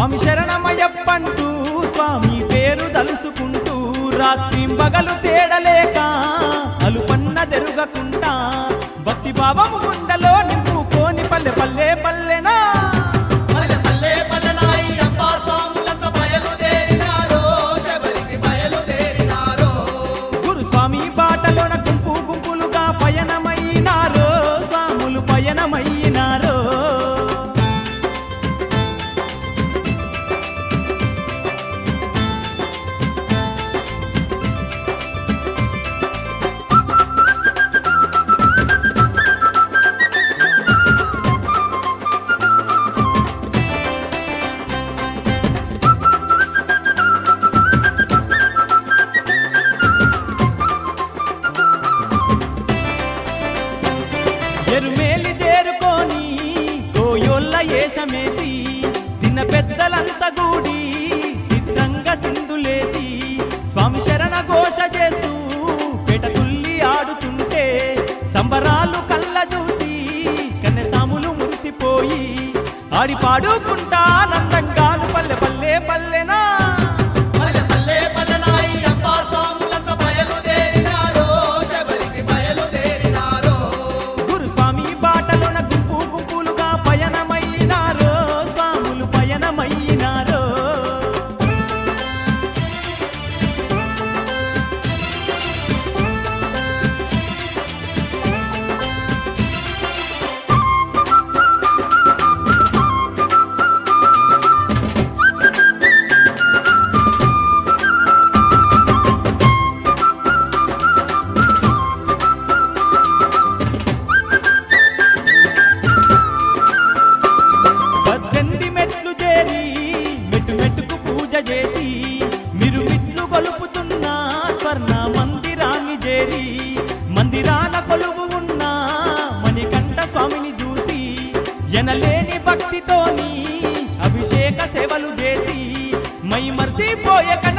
స్వామి శరణమయ్యప్పంటూ స్వామి పేరు తలుసుకుంటూ రాత్రి పగలు తేడలేక అలుపన్న తెరుగకుంటా భక్తి భావము గుండెలో నింపుకోని పల్లె పల్లె పల్లెనా పల్లె పల్లె పల్లెనాయి అప్పా స్వాములతో బయలుదేరినారో శబరికి బయలుదేరినారో గురుస్వామి బాటలోన గుంపు గుంపులుగా పయనమైనారో స్వాములు పయనమైనారో ఎరుమేలి చేరుకొని కోయోళ్ళ ఏషమేసి చిన్న పెద్దలంతా గూడి సిద్ధంగా సింధులేసి స్వామి శరణ ఘోష చేస్తూ పెటతుల్లి ఆడుతుంటే సంబరాలు కళ్ళ చూసి కన్నెసాములు మురిసిపోయి ఆడి పాడుకుంటా నందంగాను పల్లె పల్లె పల్లెనా పల్లె పల్లె పల్లెనాయి అప్పా స్వాములతో బయలుదేరినారో శబరికి బయలుదేరినారో గురుస్వామి బాటలోన గుంపు గుంపులుగా పయనమైనారో స్వాములు పయనమైనారో పద్దెనిమిది మెట్లు చేరి మెట్టు మెట్టుకు పూజ చేసి మీరు మిట్లు కొలుపుతున్న స్వర్ణ మందిరాన్ని చేరి మందిరాన కొలువు ఉన్న మణికంఠ స్వామిని చూసి ఎనలేని భక్తితోని అభిషేక సేవలు చేసి మై మర్సిపోయే